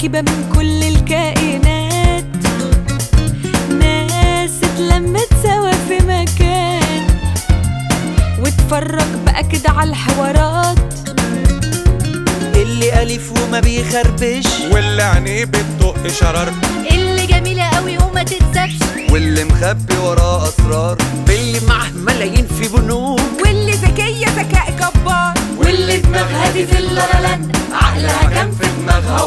مركبة من كل الكائنات ناس اتلمت سوا في مكان واتفرج بقى كده على الحوارات اللي أليف وما بيخربش واللي عينيه بتدق شرر اللي جميلة قوي وما تتسابش واللي مخبي وراه أسرار باللي معاه ملايين في بنوك واللي ذكية ذكاء جبار واللي دماغها دي في اللالند عقلها كان في دماغها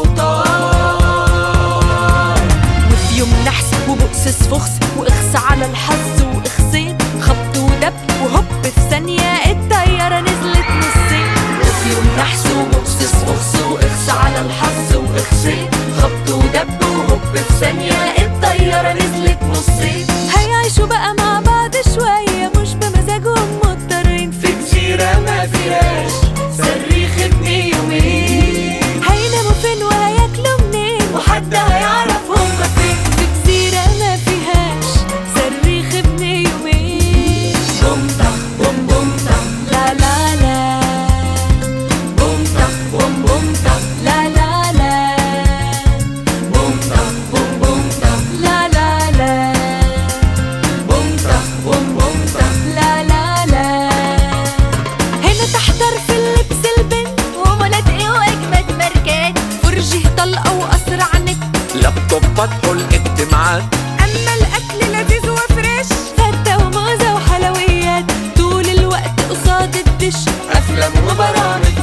وطار وفي يوم نحس وبؤسس فخس واخس على الحظ واخسين خبط ودب وهوب في ثانية الطيارة نزلت نصين وفي يوم نحس وبؤسس فخس واخس على الحظ واخسين خبط ودب وهوب في ثانية الطيارة نزلت نصين هيعيشوا بقى مع بعض شوية مش بمزاجهم مضطرين في جزيرة ما فيهاش صريخ ابن يومين هيناموا فين وهياكلوا منين وحد هيعرف هما فين في جزيرة ما فيهاش صريخ ابن يومين بوم طخ بوم بوم طخ لا لا لا بوم طخ بوم بوم طخ لا لا لا بوم طخ بوم بوم طخ لا لا لا بوم طخ بوم بوم طخ لا لا لا هنا تحضر في اللبس البنت ومناطق واجمد ماركات فرجي طلقة وأسرع نت لابتوبات والاجتماعات أما الأكل لذيذ وفريش فتة وموزة وحلويات طول الوقت قصاد الدش افلام وبرامج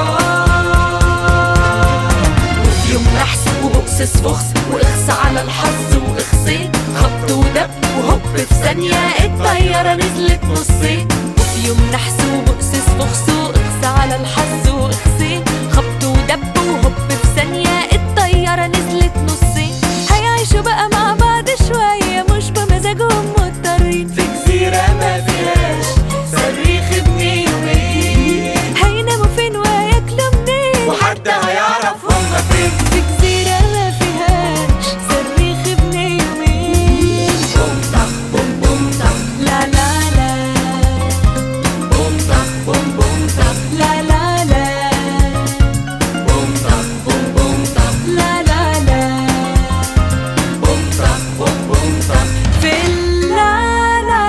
ماتشات وفي يوم نحس وبؤسس فخس واخس على الحظ واخسين خبط ودب وهوب في ثانية الطيارة نزلت نصين وفي يوم نحس وبؤسس فخس وإخس على الحظ وإخسين خبط ودب وهوب في ثانية الطيارة نزلت نصين هيعيشوا بقى مع بعض شوية مش بمزاجهم مضطرين في جزيرة ما فيهاش صريخ ابن يومين هيناموا فين وهياكلوا منين وحد هيعرف هما فين في جزيرة ما فيهاش صريخ ابن يومين بوم طخ بوم بوم طخ لا لا لا بوم طخ بوم بوم طخ لا لا لا بوم طخ بوم بوم طخ لا لا لا بوم طخ بوم بوم طخ في اللا لا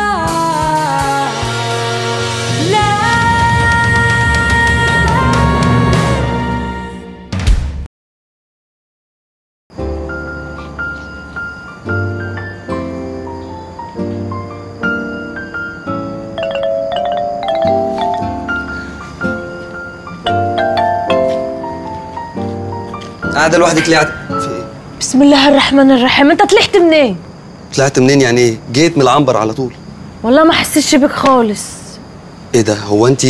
لا قاعدة لوحدك ليه قاعدة؟ في إيه؟ بسم الله الرحمن الرحيم انت طلعت منين طلعت منين يعني إيه؟ جيت من العنبر على طول والله ما حسيتش بك خالص إيه ده هو أنت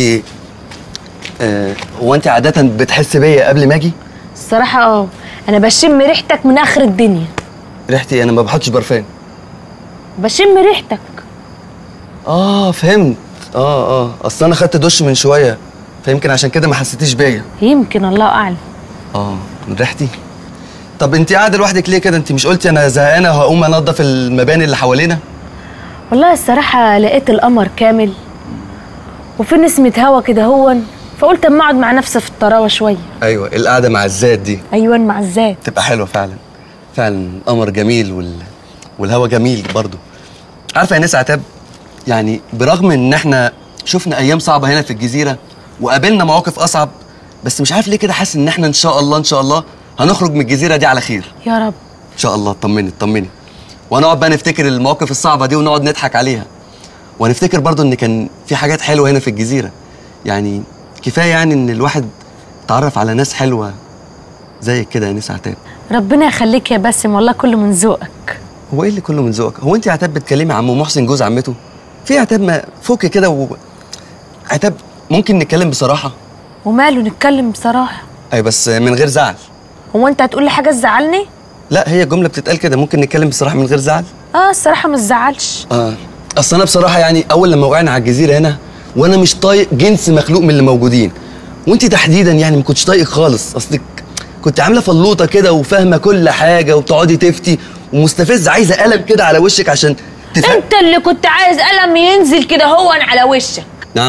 آه هو أنت عادة بتحس بيا قبل ما أجي؟ الصراحه اه انا بشم ريحتك من اخر الدنيا ريحتي أنا ما بحطش برفان بشم ريحتك آه فهمت آه آه أصل أنا خدت دش من شوية فيمكن عشان كده ما حسيتيش بيا يمكن الله اعلم اه من ريحتي طب انت قاعده لوحدك ليه كده انت مش قلتي انا زهقانه وهقوم انضف المباني اللي حوالينا والله الصراحه لقيت القمر كامل وفي نسمه هوا كده هون فقلت اما اقعد مع نفسي في الطراوه شويه ايوه القعده مع الذات دي ايوه مع الذات تبقى حلوه فعلا فعلا القمر جميل وال... والهوا جميل برضو عارفه يا ناس عتاب يعني برغم ان احنا شفنا ايام صعبه هنا في الجزيره وقابلنا مواقف اصعب بس مش عارف ليه كده حاسس ان احنا ان شاء الله ان شاء الله هنخرج من الجزيره دي على خير يا رب ان شاء الله اطمني اطمني وهنقعد بقى نفتكر المواقف الصعبه دي ونقعد نضحك عليها وهنفتكر برضو ان كان في حاجات حلوه هنا في الجزيره يعني كفايه يعني ان الواحد اتعرف على ناس حلوه زيك كده يا ناس عتاب ربنا يخليك يا باسم والله كله من ذوقك هو ايه اللي كله من ذوقك هو انت يا عتاب بتكلمي عم محسن جوز عمته في عتاب ما فوق كده و... عتاب ممكن نتكلم بصراحه وماله نتكلم بصراحه اي بس من غير زعل هو انت هتقول لي حاجه تزعلني لا هي جمله بتتقال كده ممكن نتكلم بصراحه من غير زعل اه الصراحه ما تزعلش اه اصل انا بصراحه يعني اول لما وقعنا على الجزيره هنا وانا مش طايق جنس مخلوق من اللي موجودين وانت تحديدا يعني ما كنتش طايقك خالص اصلك كنت عامله فلوطه كده وفاهمه كل حاجه وبتقعدي تفتي ومستفز عايزه قلم كده على وشك عشان تفهم انت اللي كنت عايز قلم ينزل كده هو على وشك نعم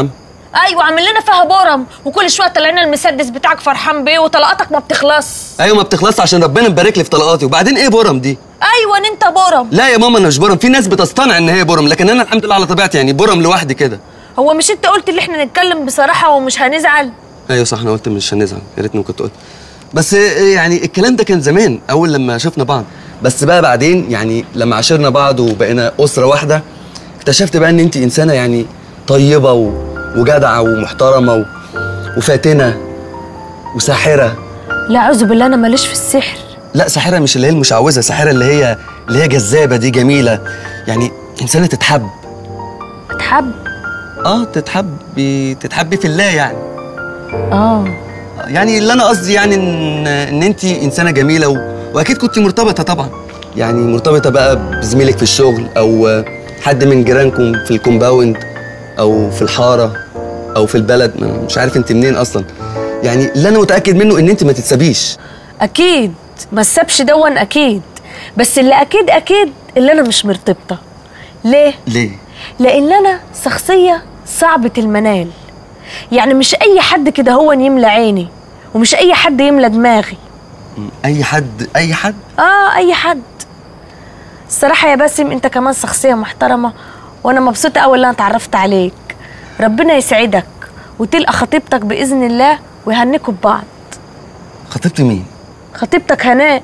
ايوه عامل لنا فيها برم وكل شويه طلع لنا المسدس بتاعك فرحان بيه وطلقاتك ما بتخلص ايوه ما بتخلصش عشان ربنا مبارك لي في طلقاتي وبعدين ايه برم دي ايوه ان انت برم لا يا ماما انا مش برم في ناس بتصطنع ان هي برم لكن انا الحمد لله على طبيعتي يعني برم لوحدي كده هو مش انت قلت اللي احنا نتكلم بصراحه ومش هنزعل ايوه صح انا قلت مش هنزعل يا ريتني كنت قلت بس يعني الكلام ده كان زمان اول لما شفنا بعض بس بقى بعدين يعني لما عاشرنا بعض وبقينا اسره واحده اكتشفت بقى ان انت انسانه يعني طيبه و... وجدعه ومحترمه و... وفاتنه وساحره لا اعوذ بالله انا ماليش في السحر لا ساحره مش اللي هي المشعوذه ساحره اللي هي اللي هي جذابه دي جميله يعني انسانه تتحب اتحب اه تتحبي تتحبي في الله يعني اه يعني اللي انا قصدي يعني ان ان انت انسانه جميله و... واكيد كنت مرتبطه طبعا يعني مرتبطه بقى بزميلك في الشغل او حد من جيرانكم في الكومباوند او في الحاره او في البلد ما- مش عارف انت منين اصلا يعني اللي انا متاكد منه ان انت ما تتسابيش اكيد ما تسابش دون اكيد بس اللي اكيد اكيد اللي انا مش مرتبطه ليه ليه لان انا شخصيه صعبه المنال يعني مش اي حد كده هو يملى عيني ومش اي حد يملى دماغي اي حد اي حد اه اي حد الصراحه يا باسم انت كمان شخصيه محترمه وانا مبسوطه قوي اللي انا اتعرفت عليك ربنا يسعدك وتلقى خطيبتك باذن الله ويهنكوا ببعض خطيبتي مين خطيبتك هناء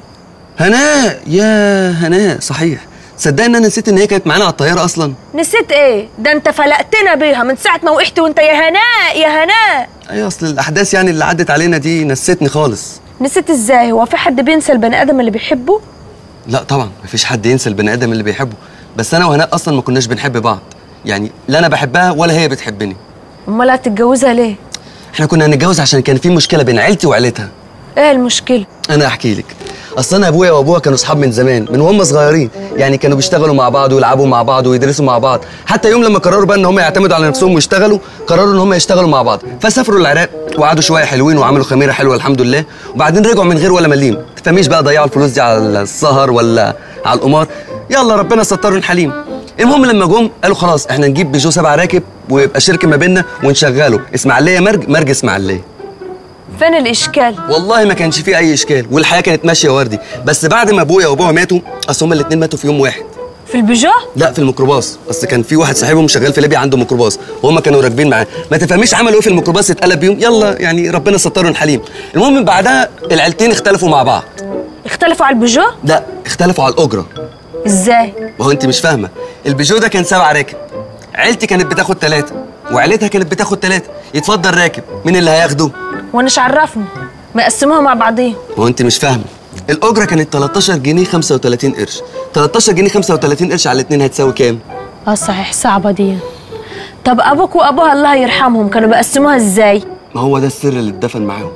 هناء يا هناء صحيح صدق ان انا نسيت ان هي كانت معانا على الطياره اصلا نسيت ايه ده انت فلقتنا بيها من ساعه ما وقحت وانت يا هناء يا هناء ايوه اصل الاحداث يعني اللي عدت علينا دي نسيتني خالص نسيت ازاي هو في حد بينسى البني ادم اللي بيحبه لا طبعا مفيش حد ينسى البني ادم اللي بيحبه بس انا وهناء اصلا ما كناش بنحب بعض يعني لا انا بحبها ولا هي بتحبني امال هتتجوزها ليه احنا كنا هنتجوز عشان كان في مشكله بين عيلتي وعيلتها ايه المشكله انا احكي لك اصل انا ابويا وابوها كانوا اصحاب من زمان من وهم صغيرين يعني كانوا بيشتغلوا مع بعض ويلعبوا مع بعض ويدرسوا مع بعض حتى يوم لما قرروا بقى ان هم يعتمدوا على نفسهم ويشتغلوا قرروا ان هم يشتغلوا مع بعض فسافروا العراق وقعدوا شويه حلوين وعملوا خميره حلوه الحمد لله وبعدين رجعوا من غير ولا مليم تفهميش بقى ضيعوا الفلوس دي على السهر ولا على القمار يلا ربنا ستر الحليم المهم لما جم قالوا خلاص احنا نجيب بيجو سبع راكب ويبقى شركه ما بيننا ونشغله اسماعيليه مرج مرج اسماعيليه فين الاشكال والله ما كانش فيه اي اشكال والحياه كانت ماشيه وردي بس بعد ما ابويا وابوها ماتوا اصل هما الاثنين ماتوا في يوم واحد في البيجو لا في الميكروباص اصل كان في واحد صاحبهم شغال في ليبيا عنده ميكروباص وهم كانوا راكبين معاه ما تفهميش عملوا ايه في الميكروباص اتقلب بيهم يلا يعني ربنا سترهم الحليم المهم من بعدها العيلتين اختلفوا مع بعض اختلفوا على البيجو لا اختلفوا على الاجره ازاي ما هو انت مش فاهمه البيجو ده كان سبع راكب عيلتي كانت بتاخد ثلاثه وعيلتها كانت بتاخد ثلاثه يتفضل راكب مين اللي هياخده وانا عرفني مقسموها مع بعضيهم ما هو انت مش فاهمه الاجره كانت 13 جنيه 35 قرش 13 جنيه 35 قرش على الاثنين هتساوي كام اه صحيح صعبه دي طب ابوك وابوها الله يرحمهم كانوا بيقسموها ازاي ما هو ده السر اللي اتدفن معاهم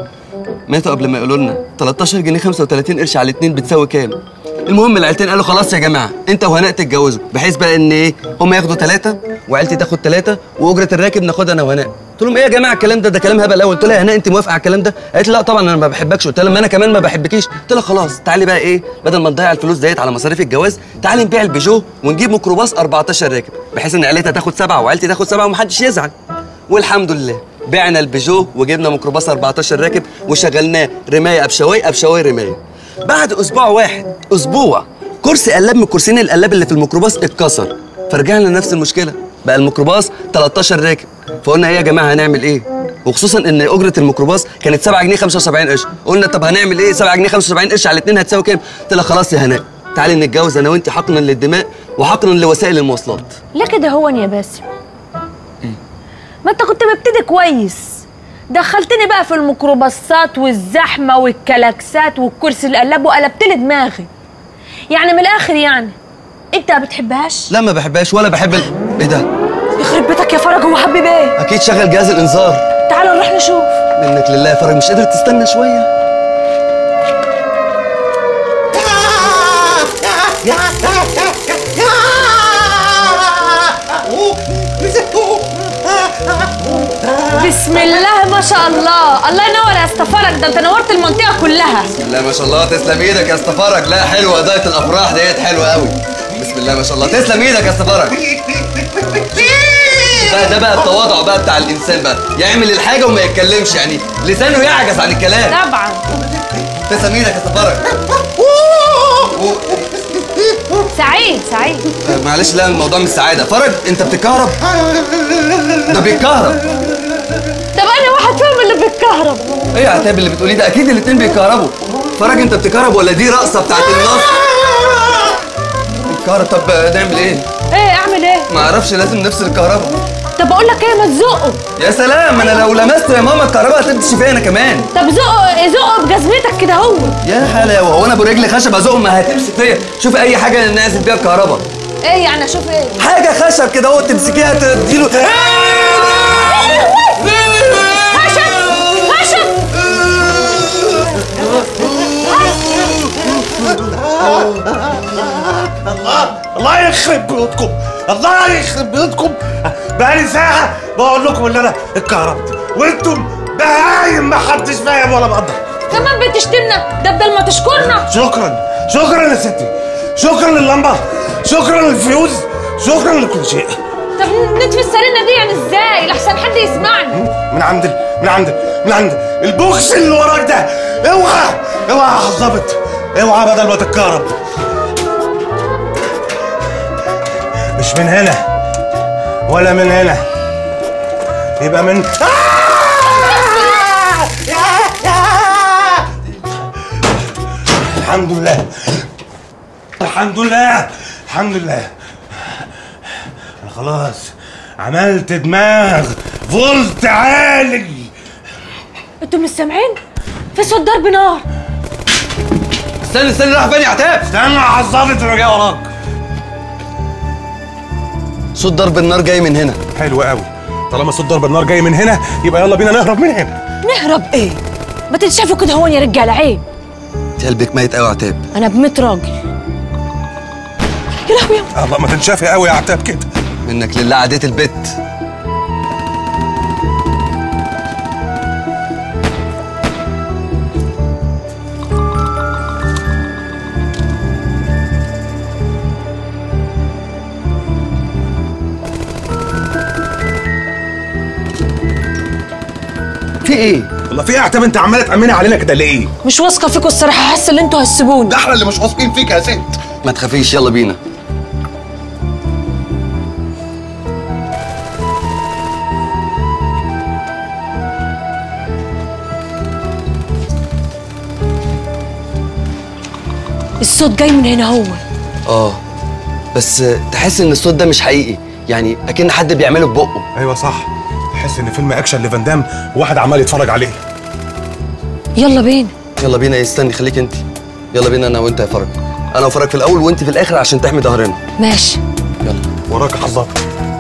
ماتوا قبل ما يقولوا لنا 13 جنيه 35 قرش على الاثنين بتساوي كام المهم العيلتين قالوا خلاص يا جماعه انت وهناء تتجوزوا بحيث بقى ان ايه هم ياخدوا ثلاثه وعيلتي تاخد ثلاثه واجره الراكب ناخدها انا وهناء قلت لهم ايه يا جماعه الكلام ده ده كلام هبل قوي قلت لها يا هناء انت موافقه على الكلام ده قالت لي لا طبعا انا ما بحبكش قلت لها ما انا كمان ما بحبكيش قلت لها خلاص تعالي بقى ايه بدل ما نضيع الفلوس ديت على مصاريف الجواز تعالي نبيع البيجو ونجيب ميكروباص 14 راكب بحيث ان عيلتها تاخد سبعه وعيلتي تاخد سبعه ومحدش يزعل والحمد لله بعنا البيجو وجبنا ميكروباص 14 راكب وشغلناه رمايه ابشواي ابشواي رمايه بعد اسبوع واحد اسبوع كرسي قلاب من الكرسيين القلاب اللي في الميكروباص اتكسر فرجعنا لنفس المشكله بقى الميكروباص 13 راكب فقلنا ايه يا جماعه هنعمل ايه وخصوصا ان اجره الميكروباص كانت 7 جنيه 75 قرش قلنا طب هنعمل ايه 7 جنيه 75 قرش على الاثنين هتساوي كام قلت لها خلاص يا هناء تعالي نتجوز انا وانت حقنا للدماء وحقنا لوسائل المواصلات ليه كده هو يا باسم ما انت كنت مبتدي كويس دخلتني بقى في الميكروباصات والزحمه والكلاكسات والكرسي القلاب وقلبت لي دماغي يعني من الاخر يعني انت ما بتحبهاش لا ما بحبهاش ولا بحب ال... ايه ده يخرب بيتك يا فرج هو حبيب ايه اكيد شغل جهاز الانذار تعالوا نروح نشوف منك لله يا فرج مش قادر تستنى شويه بسم الله ما شاء الله الله ينور يا استفرج ده انت نورت المنطقه كلها بسم الله ما شاء الله تسلم ايدك يا استفرج لا حلوه ادايه الافراح ديت حلوه قوي بسم الله ما شاء الله تسلم ايدك يا استفرج بقى ده بقى التواضع بقى بتاع الانسان بقى يعمل الحاجه وما يتكلمش يعني لسانه يعجز عن الكلام طبعا تساميرك يا سفرك سعيد سعيد آه، معلش لا الموضوع مش سعاده فرج انت بتتكهرب ده بيتكهرب طب انا واحد فيهم اللي بيتكهرب ايه يا عتاب اللي بتقوليه ده اكيد الاتنين بيتكهربوا فرج انت بتتكهرب ولا دي رقصه بتاعت النص بتتكهرب طب آه، نعمل ايه ايه اعمل ايه ما اعرفش لازم نفصل الكهرباء طب اقول لك ايه ما تزقه يا سلام انا لو لمست يا ماما الكهرباء هتمشي فيا انا كمان طب زقه زقه بجزمتك كده هو يا حلاوه هو انا ابو رجل خشب ازقه ما هتمسك فيا شوف اي حاجه نازل بيها الكهرباء ايه يعني اشوف ايه حاجه خشب كده اهو تمسكيها تديله خشب خشب الله يخرب بيوتكم الله يخرب بيوتكم بقالي ساعة بقول لكم ان انا اتكهربت وانتم بهايم ما حدش فاهم ولا مقدر كمان بتشتمنا ده بدل ما تشكرنا شكرا شكرا يا ستي شكرا لللمبة شكرا للفيوز شكرا لكل شيء طب نطفي السرينه دي يعني ازاي لحسن حد يسمعنا من عند ال- من عند من عند البوكس اللي وراك ده اوعى اوعى يا حظبت اوعى بدل ما تتكهرب مش من هنا ولا من هنا يبقى من الحمد لله الحمد لله الحمد لله انا خلاص عملت دماغ فولت عالي انتوا مش سامعين في صوت ضرب نار استنى استنى راح فين يا عتاب استنى يا حظابط انا جاي وراك صوت ضرب النار جاي من هنا حلو قوي طالما صوت ضرب النار جاي من هنا يبقى يلا بينا نهرب من هنا نهرب ايه ما تتشافوا كده هون يا رجاله عيب انت قلبك ميت قوي يا عتاب انا بميت راجل يا لهوي يا الله ما تنشافي قوي يا عتاب كده منك لله عديت البت في ايه؟ والله في ايه يا عتاب انت عماله تأمني علينا كده ليه؟ مش واثقه فيكم الصراحه حاسه ان انتوا هتسيبوني ده احنا اللي مش واثقين فيك يا ست ما تخافيش يلا بينا الصوت جاي من هنا هو اه بس تحس ان الصوت ده مش حقيقي يعني اكن حد بيعمله ببقه ايوه صح تحس ان فيلم اكشن لفان دام وواحد عمال يتفرج عليه يلا بينا يلا بينا استني خليك انت يلا بينا انا وانت يا فرج انا وفرج في الاول وانت في الاخر عشان تحمي ظهرنا ماشي يلا وراك يا حظابط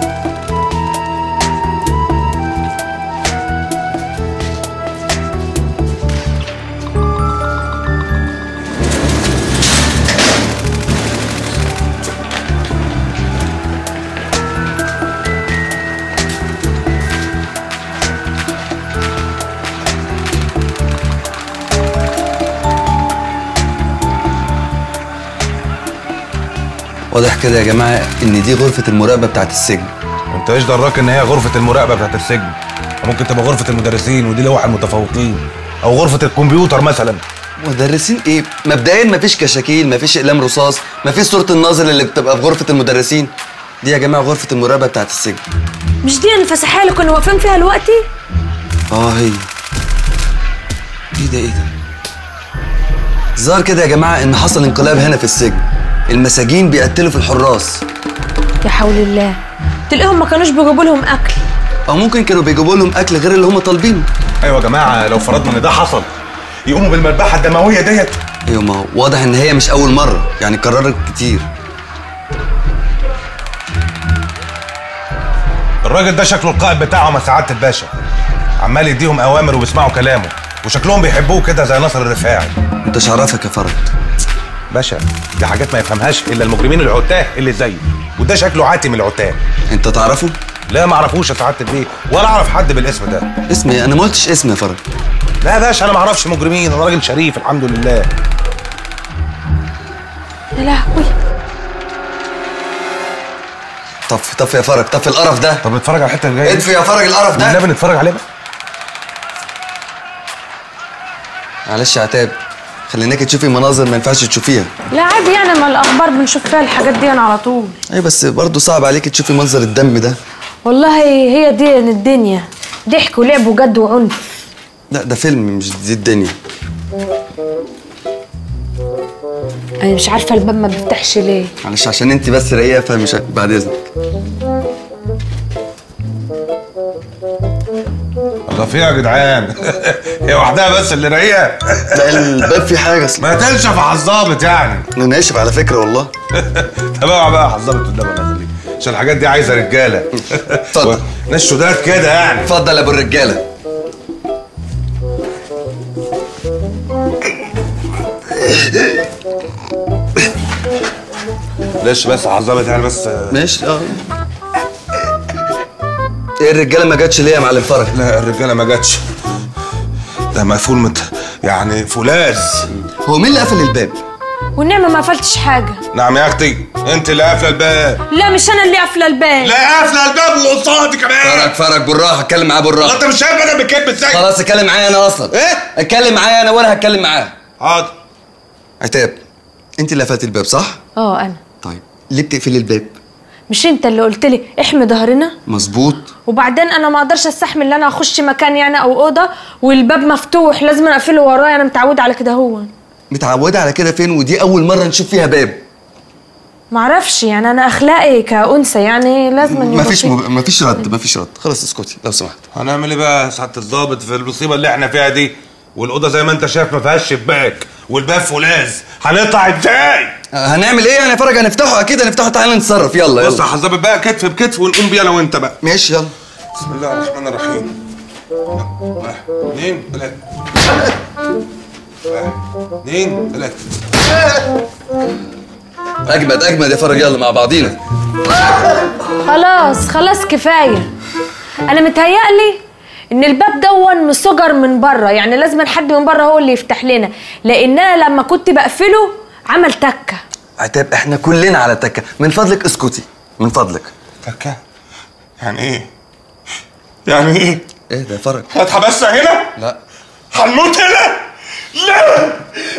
واضح كده يا جماعه ان دي غرفه المراقبه بتاعت السجن انت ايش دراك ان هي غرفه المراقبه بتاعت السجن ممكن تبقى غرفه المدرسين ودي لوح المتفوقين او غرفه الكمبيوتر مثلا مدرسين ايه مبدئيا مفيش كشاكيل مفيش اقلام رصاص مفيش صوره الناظر اللي بتبقى في غرفه المدرسين دي يا جماعه غرفه المراقبه بتاعت السجن مش دي الفسحه اللي كنا واقفين فيها دلوقتي اه هي ايه ده ايه ده ظهر كده يا جماعه ان حصل انقلاب هنا في السجن المساجين بيقتلوا في الحراس يا حول الله تلاقيهم ما كانوش بيجيبوا لهم اكل او ممكن كانوا بيجيبوا لهم اكل غير اللي هم طالبينه ايوه يا جماعه لو فرضنا ان ده حصل يقوموا بالمذبحه الدمويه ديت ايوه ما هو واضح ان هي مش اول مره يعني اتكررت كتير الراجل ده شكله القائد بتاعهم يا سعاده الباشا عمال يديهم اوامر وبيسمعوا كلامه وشكلهم بيحبوه كده زي ناصر الرفاعي انت مش عرفك يا فرج باشا دي حاجات ما يفهمهاش الا المجرمين العتاه اللي زيه وده شكله عاتم العتاه انت تعرفه لا ما اعرفوش يا سعاده البيه ولا اعرف حد بالاسم ده اسمي انا ما قلتش اسمي يا فرج لا يا باشا انا ما اعرفش مجرمين انا راجل شريف الحمد لله يا لهوي طفي طفي يا فرج طفي القرف ده طب نتفرج على الحته الجايه اطفي يا فرج القرف ده والنبي نتفرج عليه بقى معلش يا عتاب خليناك تشوفي مناظر ما ينفعش تشوفيها لا عادي يعني ما الاخبار بنشوف فيها الحاجات دي أنا على طول اي بس برضه صعب عليك تشوفي منظر الدم ده والله هي دي الدنيا ضحك ولعب وجد وعنف لا ده فيلم مش دي الدنيا انا مش عارفه الباب ما بيفتحش ليه معلش عشان انت بس رقيقه فمش بعد اذنك الله فيها يا جدعان هي وحدها بس اللي رايقه لا الباب فيه حاجه اصلا ما تنشف على الظابط يعني انا ناشف على فكره والله طب اوعى بقى على الظابط قدام الله يخليك عشان الحاجات دي عايزه رجاله اتفضل. ناس شداد كده يعني اتفضل يا ابو الرجاله ليش بس على الظابط يعني بس ماشي اه ايه الرجاله ما جاتش ليه يا معلم فرج لا الرجاله ما جاتش ده مقفول مت يعني فولاذ هو مين اللي قفل الباب والنعمه ما قفلتش حاجه نعم يا اختي انت اللي قافله الباب لا مش انا اللي قافله الباب لا قافله الباب وقصادي كمان فرج فرج بالراحه اتكلم معاه بالراحه انت مش شايف انا بكذب ازاي خلاص اتكلم معايا انا اصلا ايه اتكلم معايا انا ولا هتكلم معاه حاضر عتاب انت اللي قفلت الباب صح اه انا طيب ليه بتقفلي الباب مش انت اللي قلت لي احمي ظهرنا مظبوط وبعدين انا ما اقدرش استحمل ان انا اخش مكان يعني او اوضه والباب مفتوح لازم اقفله ورايا انا متعوده على كده هو متعوده على كده فين ودي اول مره نشوف فيها باب معرفش يعني انا اخلاقي كانثى يعني لازم يبقى مفيش في- مب... مفيش رد مفيش رد خلاص اسكتي لو سمحت هنعمل ايه بقى يا سعاده الظابط في المصيبه اللي احنا فيها دي والاوضه زي ما انت شايف ما فيهاش شباك والباب فولاذ هنطلع ازاي آه، هنعمل ايه يعني يا فرج هنفتحه اكيد هنفتحه تعالى نتصرف يلا بص يا يلا حظابط بقى كتف بكتف ونقوم بيه انا وانت بقى ماشي يلا بسم الله الرحمن الرحيم واحد اثنين ثلاثة واحد اثنين ثلاثة اجمد اجمد يا فرج يلا مع بعضينا خلاص خلاص كفايه انا متهيألي ان الباب دون مسجر من بره يعني لازم حد من بره هو اللي يفتح لنا لان انا لما كنت بقفله عمل تكه عتاب احنا كلنا على تكه من فضلك اسكتي من فضلك تكة يعني ايه؟ يعني ايه؟ ايه ده يا فرج هتحبسنا هنا؟ لا هنموت هنا؟ لا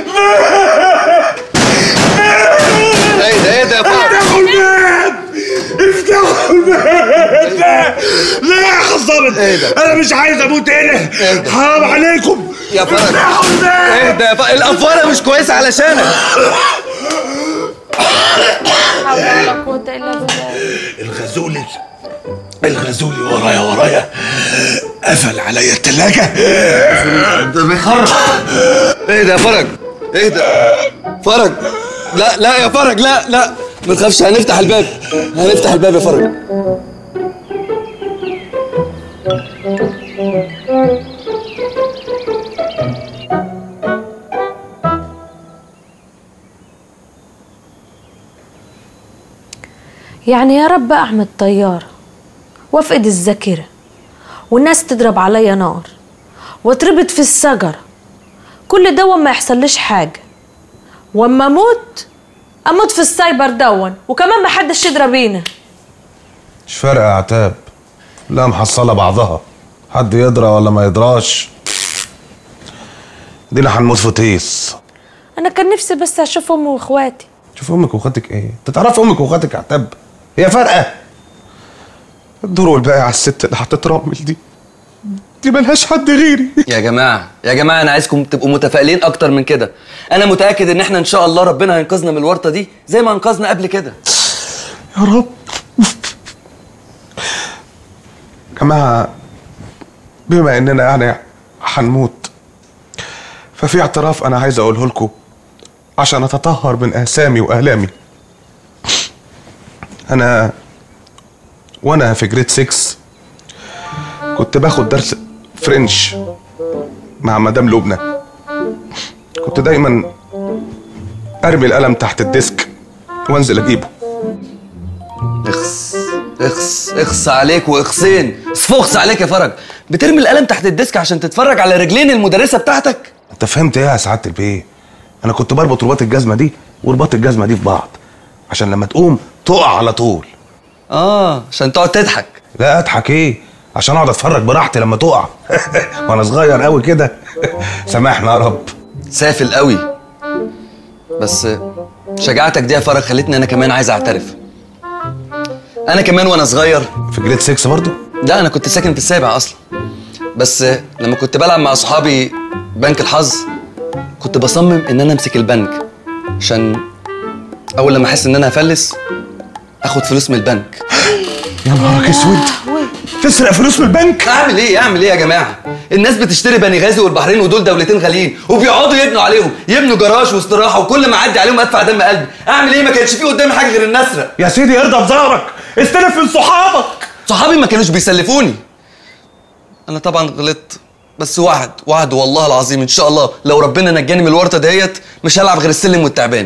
ايه ده ايه ده يا فرج افتحوا الباب افتحوا الباب لا لا يا خصابت ايه ده؟ انا مش عايز اموت هنا ده؟ حرام عليكم يا فرج افتحوا الباب ايه ده يا فرج الافواره مش كويسه علشانك حول ولا قوه الا بالله الغزولي الغزولي ورايا ورايا قفل عليا التلاجة ده بيخرب ايه ده يا فرج ايه ده فرج لا لا يا فرج لا لا ما تخافش هنفتح الباب هنفتح الباب يا فرج يعني يا رب اعمل طياره وافقد الذاكره والناس تضرب عليا نار واتربط في الشجره كل دون ما يحصليش حاجه واما اموت اموت في السايبر دون وكمان ما حدش يدرى بينا مش فارقة يا عتاب لا محصلة بعضها حد يدرى ولا ما يدراش دينا هنموت في طيس انا كان نفسي بس اشوف امي واخواتي شوف امك واخواتك ايه انت تعرف امك واخواتك يا عتاب هي فارقة الدور والباقي على الست اللي هتترمل دي دي ملهاش حد غيري يا جماعه يا جماعه انا عايزكم تبقوا متفائلين اكتر من كده انا متاكد ان احنا ان شاء الله ربنا هينقذنا من الورطه دي زي ما انقذنا قبل كده يا رب جماعة بما اننا يعني هنموت ففي اعتراف انا عايز اقوله لكم عشان اتطهر من اثامي والامي انا وانا في جريد 6 كنت باخد درس فرنش مع مدام لبنى كنت دايما ارمي القلم تحت الديسك وانزل اجيبه اخس اخس اخس عليك واخسين اسفخس عليك يا فرج بترمي القلم تحت الديسك عشان تتفرج على رجلين المدرسه بتاعتك انت فهمت ايه يا سعاده البيه انا كنت بربط رباط الجزمه دي ورباط الجزمه دي في بعض عشان لما تقوم تقع على طول اه عشان تقعد تضحك لا اضحك ايه عشان اقعد اتفرج براحتي لما تقع وانا صغير قوي كده سامحنا يا رب سافل قوي بس شجاعتك دي يا فرج خلتني انا كمان عايز اعترف انا كمان وانا صغير في جريد 6 برضو لا انا كنت ساكن في السابع اصلا بس لما كنت بلعب مع اصحابي بنك الحظ كنت بصمم ان انا امسك البنك عشان اول لما احس ان انا هفلس اخد فلوس من البنك يا نهارك اسود تسرق فلوس من البنك اعمل ايه اعمل ايه يا جماعه الناس بتشتري بني غازي والبحرين ودول دولتين غاليين وبيقعدوا يبنوا عليهم يبنوا جراج واستراحه وكل ما اعدي عليهم ادفع دم قلبي اعمل ايه ما كانش في قدامي حاجه غير ان اسرق يا سيدي ارضى بظهرك استلف من صحابك صحابي ما كانوش بيسلفوني انا طبعا غلطت بس وعد وعد والله العظيم ان شاء الله لو ربنا نجاني من الورطه ديت مش هلعب غير السلم والتعبان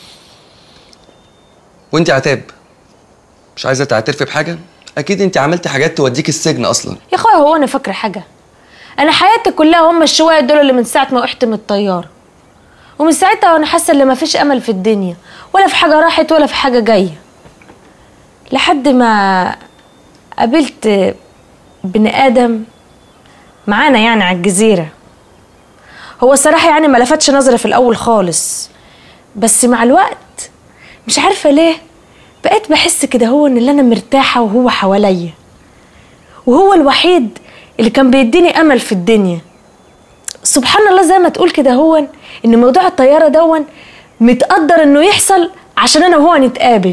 وانت عتاب مش عايزه تعترفي بحاجه اكيد انت عملتي حاجات توديك السجن اصلا يا اخويا هو انا فاكره حاجه انا حياتي كلها هم الشويه دول اللي من ساعه ما وقعت من الطياره ومن ساعتها وانا حاسه ان مفيش امل في الدنيا ولا في حاجه راحت ولا في حاجه جايه لحد ما قابلت بني ادم معانا يعني على الجزيره هو الصراحه يعني ما لفتش نظري في الاول خالص بس مع الوقت مش عارفه ليه بقيت بحس كده هو ان اللي انا مرتاحه وهو حواليا وهو الوحيد اللي كان بيديني امل في الدنيا سبحان الله زي ما تقول كده هو ان موضوع الطياره دون متقدر انه يحصل عشان انا وهو نتقابل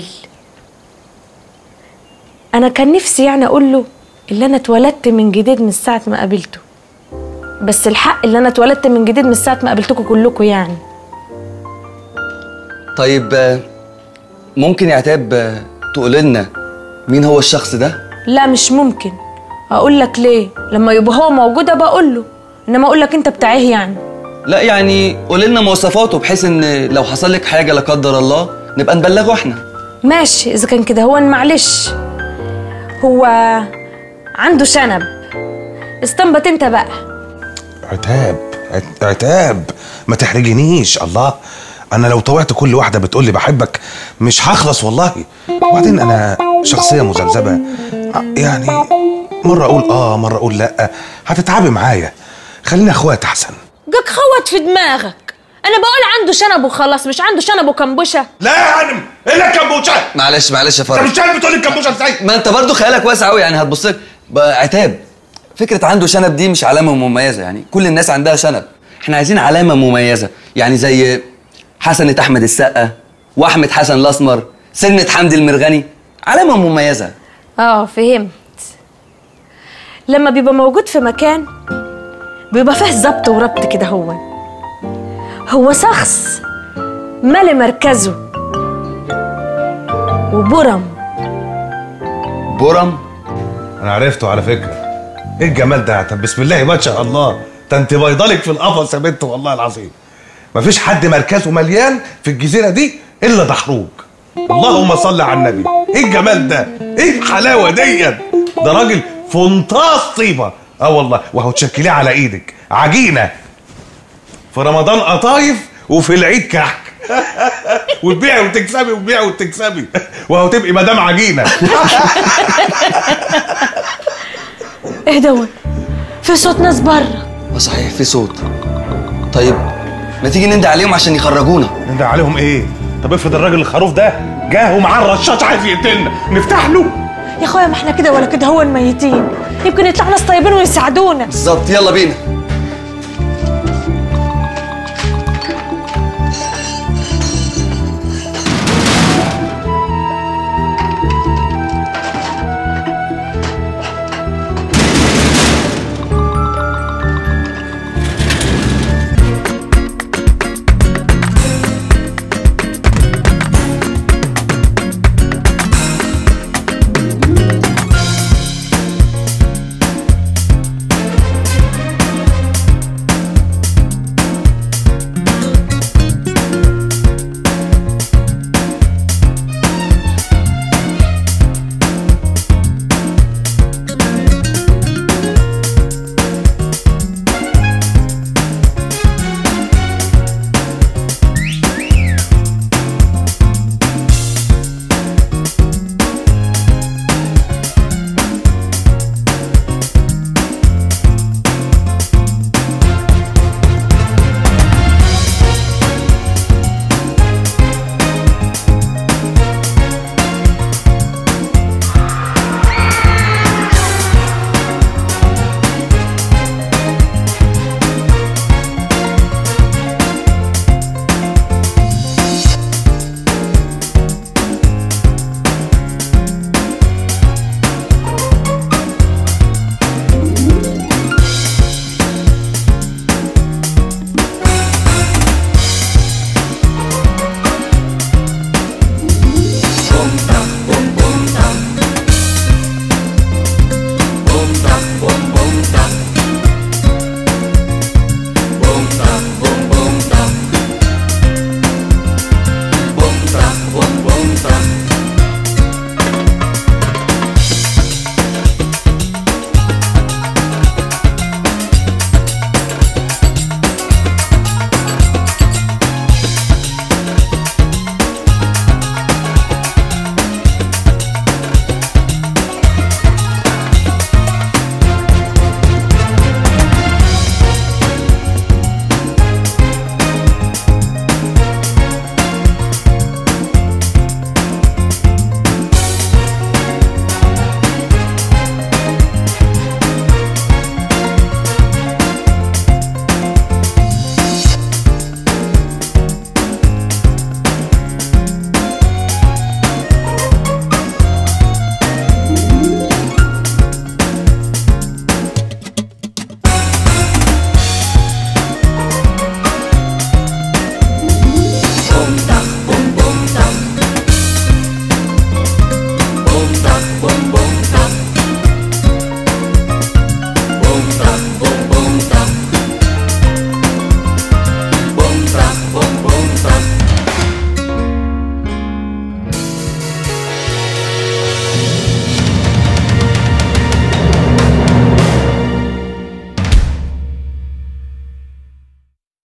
انا كان نفسي يعني اقول له اللي انا اتولدت من جديد من ساعه ما قابلته بس الحق اللي انا اتولدت من جديد من ساعه ما قابلتكم كلكم يعني طيب آه، ممكن يا عتاب آه، تقول لنا مين هو الشخص ده لا مش ممكن اقول لك ليه لما يبقى هو موجود ابقى اقول له انما اقول لك انت بتاعيه يعني لا يعني قول لنا مواصفاته بحيث ان لو حصل لك حاجه لا قدر الله نبقى نبلغه احنا ماشي اذا كان كده هو معلش هو عنده شنب استنبط انت بقى عتاب عت- عتاب ما تحرجنيش الله انا لو طوعت كل واحده بتقول لي بحبك مش هخلص والله وبعدين انا شخصيه مذبذبه ع- يعني مره اقول اه مره اقول لا هتتعبي معايا خلينا اخوات احسن جاك خوت في دماغك انا بقول عنده شنب وخلاص مش عنده شنب وكمبوشه لا يا هانم ايه لك كمبوشه معلش معلش يا انت فرج مش عارف بتقول لي كمبوشه ازاي ما انت برضو خيالك واسع قوي يعني هتبص لك بقى عتاب فكره عنده شنب دي مش علامه مميزه يعني كل الناس عندها شنب احنا عايزين علامه مميزه يعني زي حسنة احمد السقا واحمد حسن الاسمر سنة حمدي المرغني علامه مميزه اه فهمت لما بيبقى موجود في مكان بيبقى فيه ظبط وربط كده هو هو شخص مالي مركزه وبرم برم انا عرفته على فكره ايه الجمال ده طب بسم الله ما شاء الله ده انت بيضلك في القفص يا بنت والله العظيم مفيش حد مركزه مليان في الجزيره دي الا دحروج اللهم صل على النبي ايه الجمال ده ايه الحلاوه دي ده راجل فنطاس طيبه اه والله وهو تشكليه على ايدك عجينه في رمضان قطايف وفي العيد كحك وتبيعي وتكسبي وتبيعي وتكسبي وهو تبقي مدام عجينه ايه دوت في صوت ناس بره اه صحيح في صوت طيب ما تيجي نندى عليهم عشان يخرجونا نندى عليهم ايه؟ طب افرض الراجل الخروف ده جه ومعاه الرشاش عايز يقتلنا نفتح له يا اخويا ما احنا كده ولا كده هو الميتين يمكن يطلع ناس طيبين ويساعدونا بالظبط يلا بينا حبه